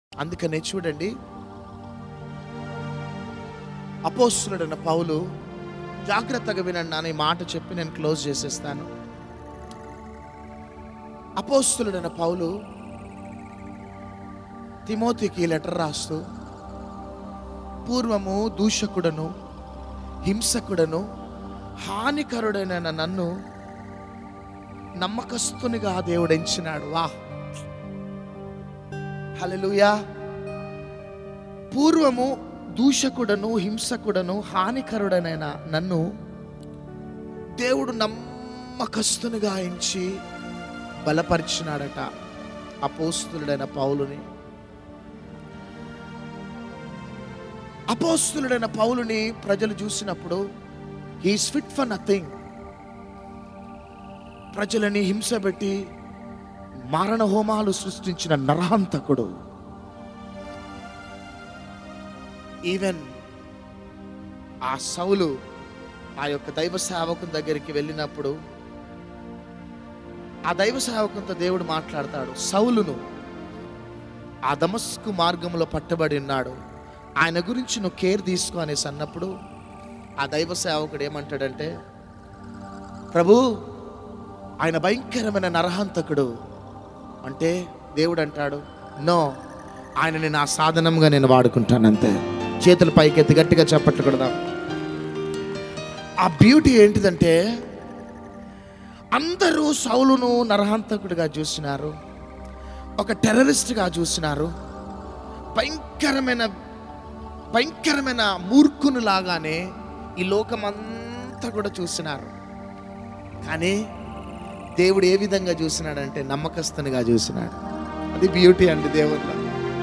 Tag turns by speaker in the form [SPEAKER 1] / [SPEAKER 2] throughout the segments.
[SPEAKER 1] అందుకనే చూడండి అపోస్తులుడైన పౌలు జాగ్రత్తగా వినండి అనే మాట చెప్పి నేను క్లోజ్ చేసేస్తాను అపోస్తులుడైన పౌలు తిమోతికి లెటర్ రాస్తూ పూర్వము దూషకుడను హింసకుడను హానికరుడైన నన్ను నమ్మకస్తునిగా దేవుడు ఎంచినాడు వా హల్లెలూయా పూర్వము దూషకుడను హింసకుడను హానికరుడనైన నన్ను దేవుడు నమ్మకస్తునిగా ఎంచి బలపరిచినాడట అపోస్తులుడైన పౌలుని అపోస్తులుడైన పౌలుని ప్రజలు చూసినప్పుడు హీస్ ఫిట్ ఫర్ నథింగ్ ప్రజలని హింసపెట్టి మారణ హోమాలు సృష్టించిన నరహంతకుడు ఈవెన్ ఆ సౌలు ఆ యొక్క దైవ సేవకుని దగ్గరికి వెళ్ళినప్పుడు ఆ దైవ సేవకునితో దేవుడు మాట్లాడతాడు సౌలును ఆ దమస్కు మార్గంలో పట్టబడి ఉన్నాడు ఆయన గురించి నువ్వు కేర్ తీసుకో అనేసి అన్నప్పుడు ఆ దైవ సేవకుడు ఏమంటాడంటే ప్రభు ఆయన భయంకరమైన నరహంతకుడు అంటే దేవుడు అంటాడు నో ఆయనని నా సాధనంగా నేను వాడుకుంటాను అంతే చేతులు పైకెత్తి గట్టిగా చప్పట్లు కొడదాం ఆ బ్యూటీ ఏంటిదంటే అందరూ సౌలును నరహంతకుడిగా చూసినారు ఒక టెర్రరిస్ట్గా చూసినారు భయంకరమైన భయంకరమైన మూర్ఖును లాగానే ఈ లోకం అంతా కూడా చూసినారు కానీ దేవుడు ఏ విధంగా చూసినాడంటే నమ్మకస్తునిగా చూసినాడు అది బ్యూటీ అండి దేవుళ్ళ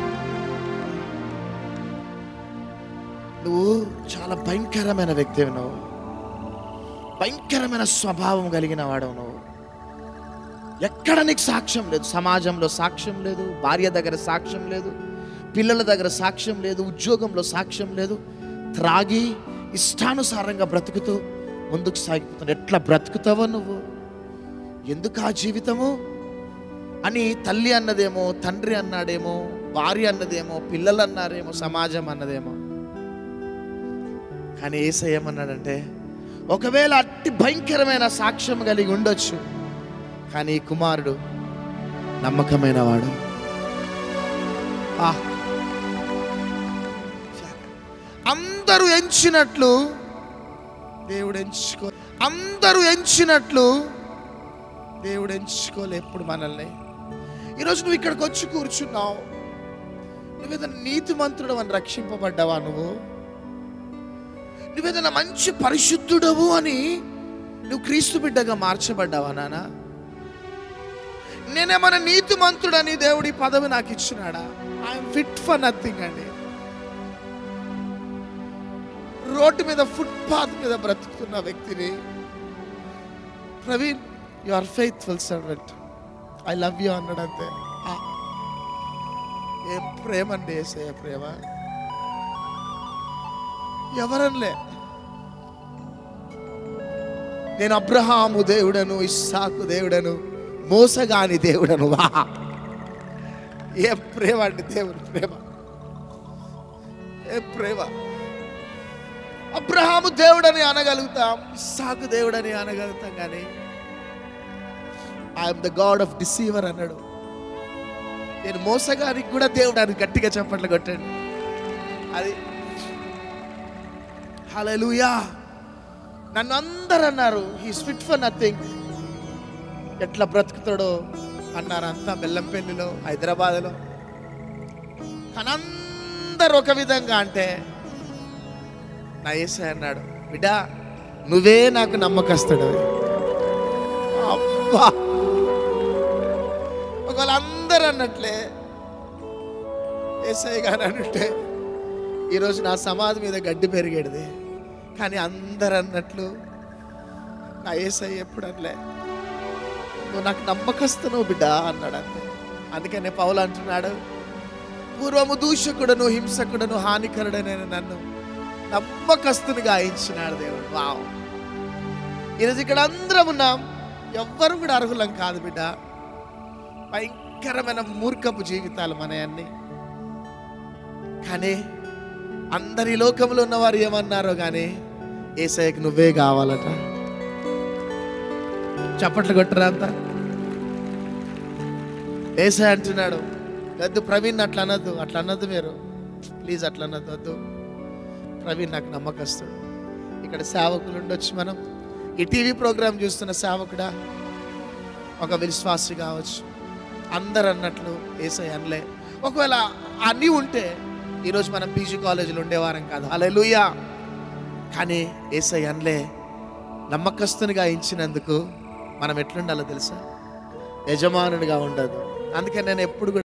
[SPEAKER 1] నువ్వు చాలా భయంకరమైన వ్యక్తివి నువ్వు భయంకరమైన స్వభావం కలిగిన వాడవు నువ్వు ఎక్కడ నీకు సాక్ష్యం లేదు సమాజంలో సాక్ష్యం లేదు భార్య దగ్గర సాక్ష్యం లేదు పిల్లల దగ్గర సాక్ష్యం లేదు ఉద్యోగంలో సాక్ష్యం లేదు త్రాగి ఇష్టానుసారంగా బ్రతుకుతూ ముందుకు సాగిపోతున్నావు ఎట్లా బ్రతుకుతావో నువ్వు ఎందుకు ఆ జీవితము అని తల్లి అన్నదేమో తండ్రి అన్నాడేమో భార్య అన్నదేమో పిల్లలు అన్నారేమో సమాజం అన్నదేమో కానీ ఏసై ఏమన్నాడంటే ఒకవేళ అట్టి భయంకరమైన సాక్ష్యం కలిగి ఉండొచ్చు కానీ ఈ కుమారుడు నమ్మకమైన వాడు ఆ. అందరూ ఎంచినట్లు దేవుడు ఎంచుకో అందరూ ఎంచినట్లు దేవుడు ఎంచుకోలే ఎప్పుడు మనల్ని ఈరోజు నువ్వు ఇక్కడికి వచ్చి కూర్చున్నావు నువ్వేదైనా నీతి మంత్రుడు అని రక్షింపబడ్డావా నువ్వు నువ్వేదైనా మంచి పరిశుద్ధుడవు అని నువ్వు క్రీస్తు బిడ్డగా మార్చబడ్డావా నానా నేనేమన్నా నీతి మంత్రుడని దేవుడి పదవి నాకు ఇచ్చినాడా ఐఎమ్ ఫిట్ ఫర్ నథింగ్ అండి రోడ్డు మీద ఫుట్పాత్ మీద బ్రతుకుతున్న వ్యక్తిని Praveen you are faithful servant I love you అన్నాడు అంతే ఆ. ఏం ప్రేమ అండి ఏసయ్య ప్రేమ ఎవరనలే నేను అబ్రహాము దేవుడను ఇస్సాకు దేవుడను మోసగాని దేవుడను వా ఏ ప్రేమ అండి దేవుని ప్రేమ ఏ ప్రేమ అబ్రహాము దేవుడని అనగలుగుతాం ఇస్సాకు దేవుడని అనగలుగుతాం కానీ I'm the God of deceiver అన్నాడు నేను మోసగానికి కూడా దేవుడు అని గట్టిగా చెప్పట్లు కొట్టండి అది హల్లెలూయా నన్ను అందరు అన్నారు హీస్ ఫిట్ ఫర్ నథింగ్ ఎట్లా బ్రతుకుతాడో అన్నారు అంతా బెల్లంపల్లిలో హైదరాబాద్లో కానీ అందరు ఒక విధంగా అంటే నా ఏసే అన్నాడు బిడ్డా నువ్వే నాకు నమ్మకస్తుడు అబ్బా ఒకవేళ అందరు అన్నట్లే ఏసఐ గారు అన్నట్టే ఈరోజు నా సమాధి మీద గడ్డి పెరిగేది కానీ అందరు అన్నట్లు నా ఏసై ఎప్పుడు అనలే నువ్వు నాకు నమ్మకస్తును బిడ్డ అన్నాడు అంతే అందుకనే పౌలు అంటున్నాడు పూర్వము దూషకుడను హింసకుడను హానికరుడనైన నన్ను నమ్మకస్తునిగా ఎంచినాడు దేవుడు వావ్ ఈరోజు ఇక్కడ అందరం ఉన్నాం ఎవ్వరు కూడా అర్హులం కాదు బిడ్డ భయంకరమైన మూర్ఖపు జీవితాలు మన అన్ని కానీ అందరి లోకంలో ఉన్నవారు ఏమన్నారో కానీ ఏసయ్యకి నువ్వే కావాలట చప్పట్లు కొట్టరా అంతా ఏసై అంటున్నాడు వద్దు ప్రవీణ్ అట్లా అనొద్దు అట్లా అనొద్దు మీరు ప్లీజ్ అట్లా అనొద్దు వద్దు ప్రవీణ్ నాకు నమ్మకస్తుడు ఇక్కడ సేవకులు ఉండొచ్చు మనం ఈ టీవీ ప్రోగ్రాం చూస్తున్న సేవకుడా ఒక విశ్వాసి కావచ్చు అందరు అన్నట్లు ఏసై అనలే ఒకవేళ అన్నీ ఉంటే ఈరోజు మనం పీజీ కాలేజీలో ఉండేవారం కాదు అలెలుయా కానీ ఏసై అనలే నమ్మకస్తునిగా ఇచ్చినందుకు మనం ఎట్లుండాలో తెలుసా యజమానుడిగా ఉండదు అందుకే నేను ఎప్పుడు కూడా